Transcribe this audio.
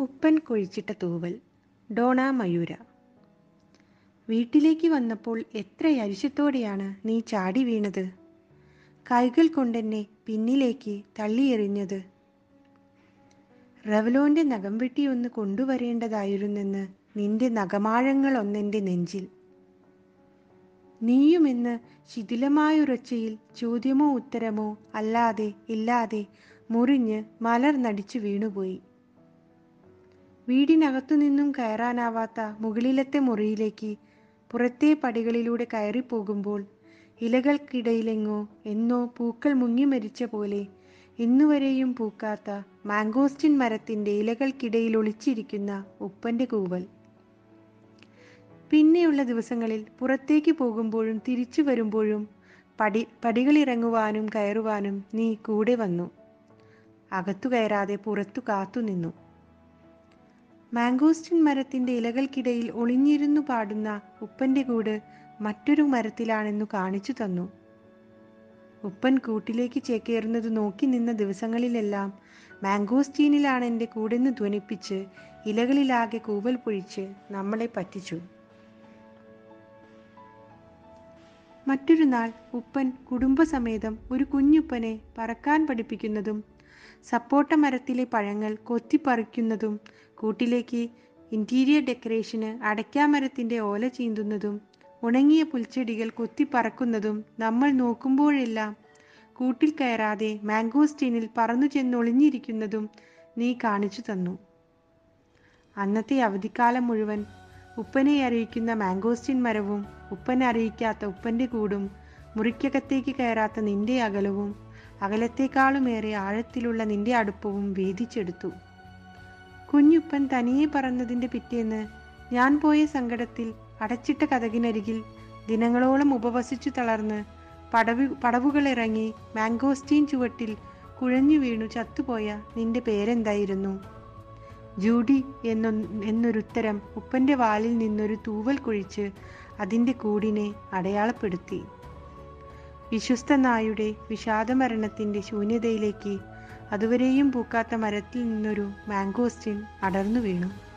ഉപ്പൻ കൊഴിച്ചിട്ട തൂവൽ ഡോണ മയൂര വീട്ടിലേക്ക് വന്നപ്പോൾ എത്ര അരിശത്തോടെയാണ് നീ ചാടി വീണത് കൈകൾ കൊണ്ടെന്നെ പിന്നിലേക്ക് തള്ളിയെറിഞ്ഞത് റവലോന്റെ നഖം വെട്ടി ഒന്ന് കൊണ്ടുവരേണ്ടതായിരുന്നെന്ന് നിന്റെ നഖമാഴങ്ങൾ ഒന്നെന്റെ നെഞ്ചിൽ നീയുമെന്ന് ശിഥിലമായൊരൊച്ചയിൽ ചോദ്യമോ ഉത്തരമോ അല്ലാതെ ഇല്ലാതെ മുറിഞ്ഞ് മലർന്നടിച്ചു വീണുപോയി വീടിനകത്തു നിന്നും കയറാനാവാത്ത മുകളിലത്തെ മുറിയിലേക്ക് പുറത്തെ പടികളിലൂടെ കയറിപ്പോകുമ്പോൾ ഇലകൾക്കിടയിലെങ്ങോ എന്നോ പൂക്കൾ മുങ്ങി മരിച്ച പോലെ ഇന്നുവരെയും പൂക്കാത്ത മാംഗോസ്റ്റിൻ മരത്തിന്റെ ഇലകൾക്കിടയിൽ ഒളിച്ചിരിക്കുന്ന ഉപ്പന്റെ കൂവൽ പിന്നെയുള്ള ദിവസങ്ങളിൽ പുറത്തേക്ക് പോകുമ്പോഴും തിരിച്ചു വരുമ്പോഴും പടി പടികളിറങ്ങുവാനും കയറുവാനും നീ കൂടെ വന്നു അകത്തു കയറാതെ പുറത്തു കാത്തുനിന്നു മാംഗോസ്റ്റിൻ മരത്തിന്റെ ഇലകൾക്കിടയിൽ ഒളിഞ്ഞിരുന്നു പാടുന്ന ഉപ്പന്റെ കൂട് മറ്റൊരു മരത്തിലാണെന്നു കാണിച്ചു തന്നു ഉപ്പൻ കൂട്ടിലേക്ക് ചേക്കേറുന്നത് നോക്കി നിന്ന ദിവസങ്ങളിലെല്ലാം മാംഗോസ്റ്റീനിലാണ് എൻ്റെ കൂടെന്ന് ധ്വനിപ്പിച്ച് ഇലകളിലാകെ കൂവൽ പൊഴിച്ച് നമ്മളെ പറ്റിച്ചു മറ്റൊരു നാൾ ഉപ്പൻ കുടുംബസമേതം ഒരു കുഞ്ഞുപ്പനെ പറക്കാൻ പഠിപ്പിക്കുന്നതും സപ്പോട്ട മരത്തിലെ പഴങ്ങൾ കൊത്തിപ്പറിക്കുന്നതും കൂട്ടിലേക്ക് ഇന്റീരിയർ ഡെക്കറേഷന് അടയ്ക്കാമരത്തിന്റെ ഓല ചീന്തുന്നതും ഉണങ്ങിയ പുൽച്ചെടികൾ കൊത്തിപ്പറക്കുന്നതും നമ്മൾ നോക്കുമ്പോഴെല്ലാം കൂട്ടിൽ കയറാതെ മാംഗോസ്റ്റീനിൽ പറന്നു ചെന്നൊളിഞ്ഞിരിക്കുന്നതും നീ കാണിച്ചു തന്നു അന്നത്തെ അവധിക്കാലം മുഴുവൻ ഉപ്പനെ അറിയിക്കുന്ന മാംഗോസ്റ്റീൻ മരവും ഉപ്പനെ അറിയിക്കാത്ത ഉപ്പന്റെ കൂടും മുറിക്കകത്തേക്ക് കയറാത്ത നിന്റെ അകലവും അകലത്തേക്കാളുമേറെ ആഴത്തിലുള്ള നിന്റെ അടുപ്പവും വേദിച്ചെടുത്തു കുഞ്ഞുപ്പൻ തനിയെ പറന്നതിന്റെ പിറ്റേന്ന് ഞാൻ പോയ സങ്കടത്തിൽ അടച്ചിട്ട കഥകിനരികിൽ ദിനങ്ങളോളം ഉപവസിച്ചു തളർന്ന് പടവു പടവുകളിറങ്ങി മാംഗോസ്റ്റീൻ ചുവട്ടിൽ കുഴഞ്ഞു വീണു ചത്തുപോയ നിന്റെ പേരെന്തായിരുന്നു ജൂഡി എന്നൊ എന്നൊരുത്തരം ഉപ്പന്റെ വാലിൽ നിന്നൊരു തൂവൽ കുഴിച്ച് അതിൻ്റെ കൂടിനെ അടയാളപ്പെടുത്തി വിശ്വസ്ത നായുടെ വിഷാദമരണത്തിന്റെ ശൂന്യതയിലേക്ക് അതുവരെയും പൂക്കാത്ത മരത്തിൽ നിന്നൊരു മാംഗോസ്റ്റിൻ അടർന്നു വീണു